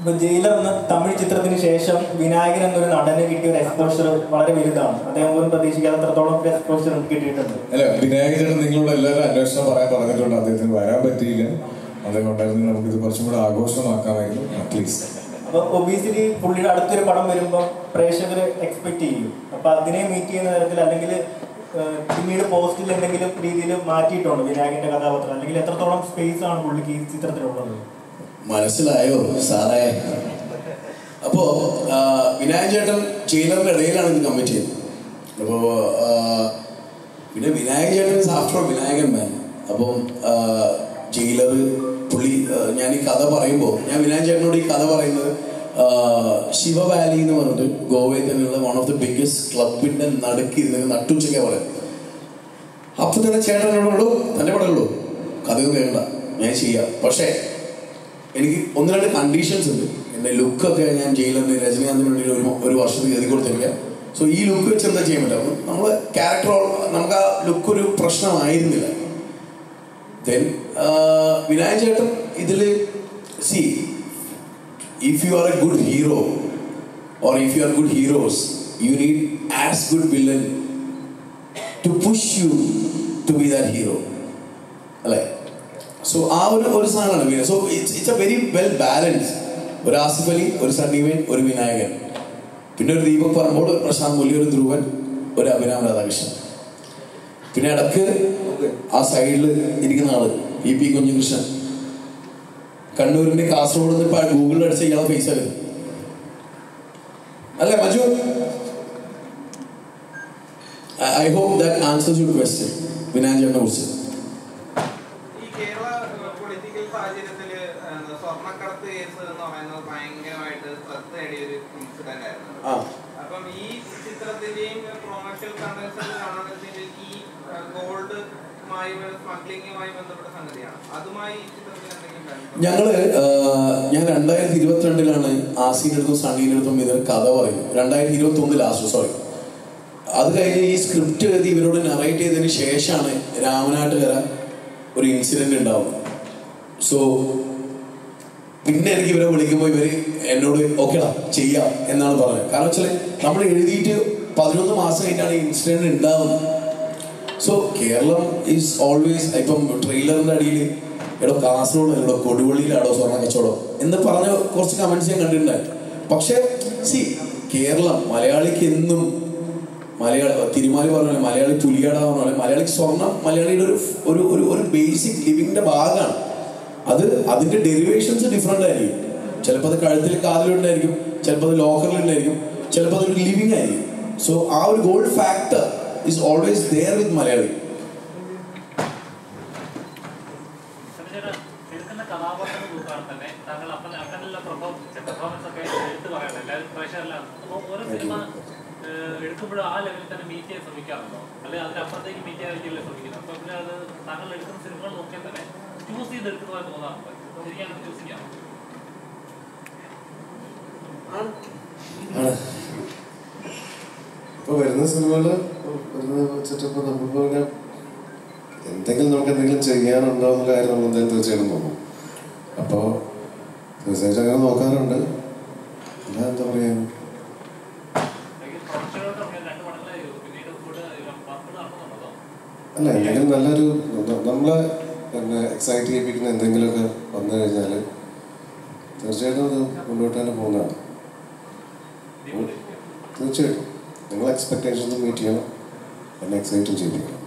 ഇപ്പൊ ജയിലർ എന്ന തമിഴ് ചിത്രത്തിന് ശേഷം വിനായകൻ എന്നൊരു നടന് കിട്ടിയ ഒരു എക്സ്പോഷർ വളരെ വലുതാണ് അദ്ദേഹം പോലും പ്രതീക്ഷിക്കാത്ത അത്രത്തോളം ഒരു എക്സ്പോഷർ കിട്ടിയിട്ടുണ്ട് അല്ല വിനായക ചേട്ടൻ നിങ്ങളോട് എല്ലാവരും അന്വേഷണം പറയാൻ പറഞ്ഞിട്ടുണ്ട് അദ്ദേഹത്തിന് വരാൻ പറ്റിയില്ല അദ്ദേഹം ഉണ്ടായിരുന്നു നമുക്കിത് കുറച്ചും കൂടെ ആഘോഷമാക്കാമായിരുന്നു പ്ലീസ് അപ്പൊ ഒബീസിലി പുള്ളിയുടെ അടുത്തൊരു പടം വരുമ്പോൾ പ്രേക്ഷകർ എക്സ്പെക്ട് ചെയ്യും അപ്പൊ അതിനെ മീറ്റ് ചെയ്യുന്ന തരത്തിൽ അല്ലെങ്കിൽ ഏഹ്, പിന്നീട് പോസ്റ്റിൽ എന്തെങ്കിലും രീതിയിൽ മാറ്റിയിട്ടുണ്ടോ വിനായകന്റെ കഥാപാത്രം അല്ലെങ്കിൽ എത്രത്തോളം സ്പേസ് ആണ് പുള്ളിക്ക് ഈ ചിത്രത്തിലുള്ളത് മനസ്സിലായോ സാറേ അപ്പോ ആ, വിനായകൻ ചേട്ടൻ ജയിലറിന്റെ ഇടയിലാണ് ഇത് കമ്മിറ്റ് ചെയ്തത് അപ്പോ ആ, പിന്നെ വിനായകൻ ചേട്ടൻ ആഫ്റ്റർ വിനായകൻ മാൻ അപ്പം ആ, ജയിലർ പുള്ളി ആ, ഞാൻ ഈ കഥ പറയുമ്പോൾ ഞാൻ വിനായകൻ ചേട്ടനോട് ഈ കഥ പറയുന്നത് ആ, ശിവ വാലി എന്ന് പറഞ്ഞിട്ട് ഗോവയിൽ തന്നെയുള്ള വൺ ഓഫ് ദി ബിഗ്ഗസ്റ്റ് ക്ലബിന്റെ നടുക്ക് ഇരുന്ന് നട്ടുച്ചയ്ക്കാ പറയുന്നത് അപ്പൊ തന്നെ ചേട്ടനോടുള്ളൂ തന്നെ പറയുള്ളൂ കഥയൊന്നും കേൾക്കണ്ട ഞാൻ ചെയ്യാം പക്ഷേ എനിക്ക് ഒന്ന് രണ്ട് കണ്ടീഷൻസ് ഉണ്ട് എൻ്റെ ലുക്കൊക്കെ ഞാൻ ജയിലിൽ രജനീകാന്തിന് വേണ്ടി ഒരു ഒരു വർഷത്തിൽ എഴുതി കൊടുത്തിരിക്കാം സോ ഈ ലുക്ക് വെച്ച് എന്താ ചെയ്യാൻ പറ്റും നമ്മൾ ക്യാരക്ടർ നമുക്ക് ആ ലുക്ക് ഒരു പ്രശ്നമായിരുന്നില്ല ദെൻ വിനായക ചേട്ടൻ ഇതിൽ see if you are a good hero or if you are good heroes you need as good villain to push you to be that hero അല്ലേ സോ ആ ഒരു ഒരു സാധനമാണ് Vinaya so it's it's a very well balance ഒരു ആസിഫ് അലി ഒരു സണ്ണീവൻ ഒരു വിനായകൻ പിന്നെ ഒരു ദീപക് പറമ്പോൾ ഒരു പ്രശാന്ത് മുല്ലി ഒരു ധ്രുവൻ ഒരു അഭിരാം രാധാകൃഷ്ണൻ പിന്നെ ഇടക്ക് ആ സൈഡിൽ ഇരിക്കുന്ന ആള് ഇ പി കുഞ്ഞികൃഷ്ണൻ കണ്ണൂരിന്റെ കാസർഗോഡ് നിന്ന് ഇപ്പൊ ഗൂഗിളിൽ അടിച്ച ഇയാളെ ഫേസ് ആയിരുന്നു അല്ലേ Maju I hope that answers your question വിനായകനെ കുറിച്ച് ഈ കേരള പൊളിറ്റിക്കൽ സാഹചര്യത്തില് എന്താ സ്വർണ്ണക്കടത്ത് കേസ് എന്ന് പറയുന്നത് ഭയങ്കരമായിട്ട് ശ്രദ്ധ നേടിയ ഒരു ഇൻസിഡന്റ് ആയിരുന്നു ആ അപ്പം ഈ ചിത്രത്തിന്റെയും പ്രൊമോഷണൽ കണ്ടൻസ് കാണുന്നത് ഈ ഗോൾഡ് സ്മഗ്ലിങ്ങുമായി ബന്ധപ്പെട്ട സംഗതിയാണ് അതുമായി ഈ ചിത്രത്തിൽ എന്തെങ്കിലും ബന്ധം ഞങ്ങള് ആ, ഞാൻ രണ്ടായിരത്തി ഇരുപത്തിരണ്ടിലാണ് ആസീൻ്റെ അടുത്തും സണ്ണീൻ്റെ അടുത്തും ഇത് കഥ പറയുന്നത് രണ്ടായിരത്തി ഇരുപത്തി ഒന്ന് ലാസ്റ്റ് സോറി അത് കഴിഞ്ഞ് ഈ സ്ക്രിപ്റ്റ് എഴുതി ഇവരോട് നറേറ്റ് ചെയ്തതിന് ശേഷമാണ് രാമനാട്ടുകര ഒരു ഇൻസിഡന്റ് ഉണ്ടാവുന്നത് സോ പിന്നെ എനിക്ക് ഇവരെ വിളിക്കുമ്പോൾ ഇവര് എന്നോട് ഓക്കേടാ ചെയ്യാം എന്നാണ് പറഞ്ഞത് കാരണം വെച്ചാൽ നമ്മൾ എഴുതിയിട്ട് പതിനൊന്ന് മാസം കഴിഞ്ഞാണ് ഈ ഇൻസിഡന്റ് ഉണ്ടാവുന്നത് സോ കേരളം ഈസ് ഓൾവേസ് ഇപ്പം ട്രെയിലറിന്റെ അടിയിൽ എടോ കാസർഗോഡ് എടോ കൊടുവള്ളിയിലാടോ സ്വർണ്ണ കച്ചവടം എന്ന് പറഞ്ഞ കുറച്ച് കമന്റ്സ് ഞാൻ കണ്ടിട്ടുണ്ടായി പക്ഷെ സി കേരളം മലയാളിക്ക് എന്നും മലയാള തിരുമാലി പറഞ്ഞ പോലെ മലയാളി പുലിയാട പറഞ്ഞ പോലെ മലയാളിക്ക് സ്വർണം മലയാളിയുടെ ഒരു ഒരു ഒരു ഒരു ബേസിക് ലിവിങ്ങിന്റെ ഭാഗമാണ് അത് അതിന്റെ ഡെറിവേഷൻസ് ഡിഫറെന്റ് ആയിരിക്കും ചിലപ്പോൾ അത് കഴുത്തിൽ കാതിലുണ്ടായിരിക്കും ചിലപ്പോൾ അത് ലോക്കറിലുണ്ടായിരിക്കും ചിലപ്പോൾ അതൊരു ലിവിങ് ആയിരിക്കും സോ ആ ഒരു gold factor is always there with Malayali സത്യചേട്ടാ, എടുക്കുന്ന കഥാപാത്രം നോക്കുകയാണെങ്കിൽ തന്നെ താങ്കൾ അപ്പൻ അപ്പനുള്ള പെർഫോമൻസ് ഒക്കെ എടുത്തു പറയണം എല്ലാവരും പ്രേക്ഷകരെല്ലാം അപ്പോൾ ഓരോ സിനിമ എടുക്കുമ്പോഴും ആ ലെവലിൽ തന്നെ മീറ്റ് ചെയ്യാൻ ശ്രമിക്കാറുണ്ടോ അല്ലെങ്കിൽ അതിനപ്പുറത്തേക്ക് മീറ്റ് ചെയ്യാൻ ശ്രമിക്കുന്നത് അപ്പോൾ പിന്നെ അത് താങ്കൾ എടുക്കുന്ന സിനിമകൾ നോക്കിയാൽ തന്നെ ചൂസ് ചെയ്ത് എടുക്കുന്നതായി തോന്നാറുണ്ട് ശരിയാണ് ചൂസ് ചെയ്യാം ആണ് ഇപ്പൊ വരുന്ന സിനിമകള് വരുന്നത് വെച്ചിട്ട് ഇപ്പൊ നമ്മളിപ്പോ ഇങ്ങനെ എന്തെങ്കിലും നമുക്ക് എന്തെങ്കിലും ചെയ്യാനുണ്ടോ എന്നുള്ള കാര്യം നമ്മൾ എന്തായാലും തീർച്ചയായിട്ടും നോക്കും അപ്പോ തീർച്ചയായിട്ടും അങ്ങനെ നോക്കാറുണ്ട് അല്ല എന്താ പറയാ പ്രൊഫഷണലോട്ട് രണ്ട് പടങ്ങളെ പിന്നീട് കൂടെ വർക്ക് നടക്കുന്നുണ്ടോ അല്ല എന്തെങ്കിലും നല്ലൊരു ന- നമ്മളെ പിന്നെ എക്സൈറ്റ് ചെയ്യിപ്പിക്കുന്ന എന്തെങ്കിലുമൊക്കെ വന്നു കഴിഞ്ഞാൽ തീർച്ചയായിട്ടും അത് മുന്നോട്ട് തന്നെ പോകുന്നതാണ് തീർച്ചയായിട്ടും നിങ്ങൾ എക്സ്പെക്ടേഷൻസ് മീറ്റ് ചെയ്യണം എന്നെ എക്സൈറ്റും ചെയ്യിപ്പിക്കണം